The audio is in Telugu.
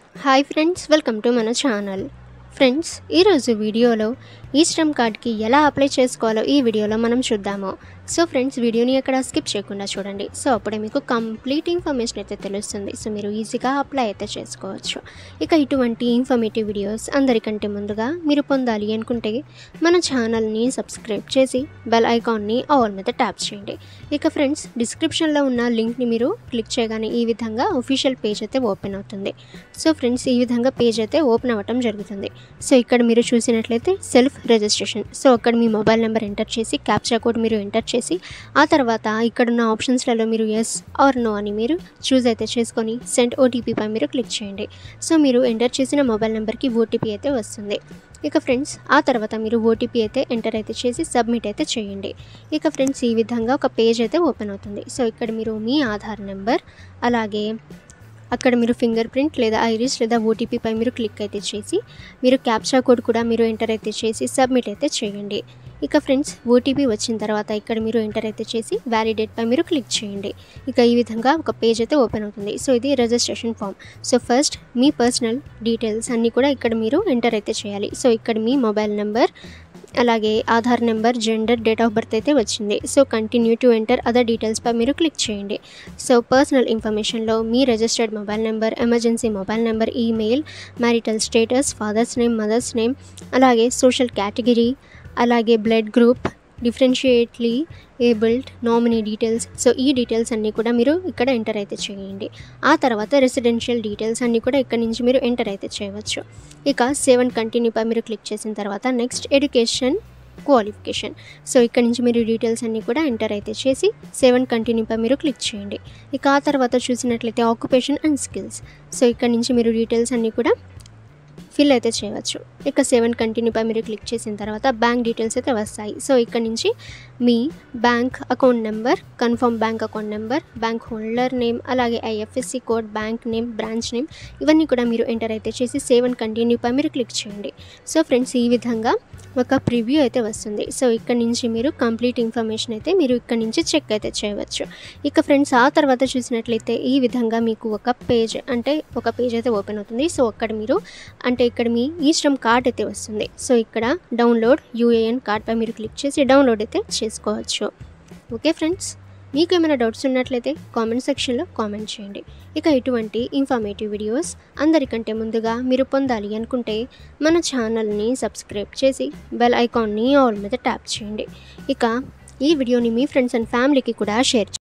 హాయ్ ఫ్రెండ్స్ వెల్కమ్ టు మన ఛానల్ ఫ్రెండ్స్ ఈరోజు వీడియోలో ఈ శ్రమ్ కార్డ్కి ఎలా అప్లై చేసుకోవాలో ఈ వీడియోలో మనం చూద్దాము సో ఫ్రెండ్స్ వీడియోని ఎక్కడ స్కిప్ చేయకుండా చూడండి సో అప్పుడే మీకు కంప్లీట్ ఇన్ఫర్మేషన్ అయితే తెలుస్తుంది సో మీరు ఈజీగా అప్లై అయితే చేసుకోవచ్చు ఇక ఇటువంటి ఇన్ఫర్మేటివ్ వీడియోస్ అందరికంటే ముందుగా మీరు పొందాలి అనుకుంటే మన ఛానల్ని సబ్స్క్రైబ్ చేసి బెల్ ఐకాన్ని ఆల్ మీద ట్యాప్ చేయండి ఇక ఫ్రెండ్స్ డిస్క్రిప్షన్లో ఉన్న లింక్ని మీరు క్లిక్ చేయగానే ఈ విధంగా ఒఫీషియల్ పేజ్ అయితే ఓపెన్ అవుతుంది సో ఫ్రెండ్స్ ఈ విధంగా పేజ్ అయితే ఓపెన్ అవ్వటం జరుగుతుంది సో ఇక్కడ మీరు చూసినట్లయితే సెల్ఫ్ రిజిస్ట్రేషన్ సో అక్కడ మీ మొబైల్ నెంబర్ ఎంటర్ చేసి క్యాప్చా కోడ్ మీరు ఎంటర్ చేసి ఆ తర్వాత ఇక్కడున్న ఆప్షన్స్లలో మీరు ఎస్ ఆర్ నో అని మీరు చూస్ అయితే చేసుకొని సెండ్ ఓటీపీపై మీరు క్లిక్ చేయండి సో మీరు ఎంటర్ చేసిన మొబైల్ నెంబర్కి ఓటీపీ అయితే వస్తుంది ఇక ఫ్రెండ్స్ ఆ తర్వాత మీరు ఓటీపీ అయితే ఎంటర్ అయితే చేసి సబ్మిట్ అయితే చేయండి ఇక ఫ్రెండ్స్ ఈ విధంగా ఒక పేజ్ అయితే ఓపెన్ అవుతుంది సో ఇక్కడ మీరు మీ ఆధార్ నెంబర్ అలాగే అక్కడ మీరు ఫింగర్ ప్రింట్ లేదా ఐరిస్ లేదా ఓటీపీపై మీరు క్లిక్ అయితే చేసి మీరు క్యాప్చా కోడ్ కూడా మీరు ఎంటర్ అయితే చేసి సబ్మిట్ అయితే చేయండి ఇక ఫ్రెండ్స్ ఓటీపీ వచ్చిన తర్వాత ఇక్కడ మీరు ఎంటర్ అయితే చేసి వ్యాలిడేట్పై మీరు క్లిక్ చేయండి ఇక ఈ విధంగా ఒక పేజ్ అయితే ఓపెన్ అవుతుంది సో ఇది రిజిస్ట్రేషన్ ఫామ్ సో ఫస్ట్ మీ పర్సనల్ డీటెయిల్స్ అన్నీ కూడా ఇక్కడ మీరు ఎంటర్ అయితే చేయాలి సో ఇక్కడ మీ మొబైల్ నెంబర్ అలాగే Aadhaar number gender date of birth అయితే వచ్చింది so continue to enter other డీటెయిల్స్పై మీరు క్లిక్ చేయండి సో పర్సనల్ ఇన్ఫర్మేషన్లో మీ registered mobile number emergency mobile number email marital status father's name mother's name అలాగే సోషల్ కేటగిరీ అలాగే blood group differently abled nominee details so ఈ డీటెయిల్స్ అన్నీ కూడా మీరు ఇక్కడ ఎంటర్ అయితే చేయండి ఆ తర్వాత రెసిడెన్షియల్ డీటెయిల్స్ అన్నీ కూడా ఇక్కడ నుంచి మీరు ఎంటర్ అయితే చేయవచ్చు ఇక సెవెన్ కంటిన్యూపై మీరు క్లిక్ చేసిన తర్వాత నెక్స్ట్ ఎడ్యుకేషన్ క్వాలిఫికేషన్ సో ఇక్కడ నుంచి మీరు డీటెయిల్స్ అన్నీ కూడా ఎంటర్ అయితే చేసి సెవెన్ కంటిన్యూపై మీరు క్లిక్ చేయండి ఇక ఆ తర్వాత చూసినట్లయితే ఆక్యుపేషన్ అండ్ స్కిల్స్ సో ఇక్కడ నుంచి మీరు డీటెయిల్స్ అన్నీ కూడా ఫిల్ అయితే చేయవచ్చు ఇక సెవెన్ కంటిన్యూపై మీరు క్లిక్ చేసిన తర్వాత బ్యాంక్ డీటెయిల్స్ అయితే వస్తాయి సో ఇక్కడ నుంచి మీ bank account number confirm bank account number bank holder name అలాగే IFSC code bank name branch name ఇవన్నీ కూడా మీరు ఎంటర్ అయితే చేసి సెవెన్ కంటిన్యూపై మీరు క్లిక్ చేయండి సో ఫ్రెండ్స్ ఈ విధంగా ఒక ప్రివ్యూ అయితే వస్తుంది సో ఇక్కడ నుంచి మీరు కంప్లీట్ ఇన్ఫర్మేషన్ అయితే మీరు ఇక్కడ నుంచి చెక్ అయితే చేయవచ్చు ఇక ఫ్రెండ్స్ ఆ తర్వాత చూసినట్లయితే ఈ విధంగా మీకు ఒక పేజ్ అంటే ఒక పేజ్ అయితే ఓపెన్ అవుతుంది సో అక్కడ మీరు అంటే ఇక్కడ మీ ఈ శ్రమ్ కార్డ్ అయితే వస్తుంది సో ఇక్కడ డౌన్లోడ్ యూఏఎన్ కార్డ్పై మీరు క్లిక్ చేసి డౌన్లోడ్ అయితే చేసుకోవచ్చు ఓకే ఫ్రెండ్స్ మీకు ఏమైనా డౌట్స్ ఉన్నట్లయితే కామెంట్ సెక్షన్లో కామెంట్ చేయండి ఇక ఇటువంటి ఇన్ఫర్మేటివ్ వీడియోస్ అందరికంటే ముందుగా మీరు పొందాలి అనుకుంటే మన ఛానల్ని సబ్స్క్రైబ్ చేసి బెల్ ఐకాన్ని ఆల్ మీద ట్యాప్ చేయండి ఇక ఈ వీడియోని మీ ఫ్రెండ్స్ అండ్ ఫ్యామిలీకి కూడా షేర్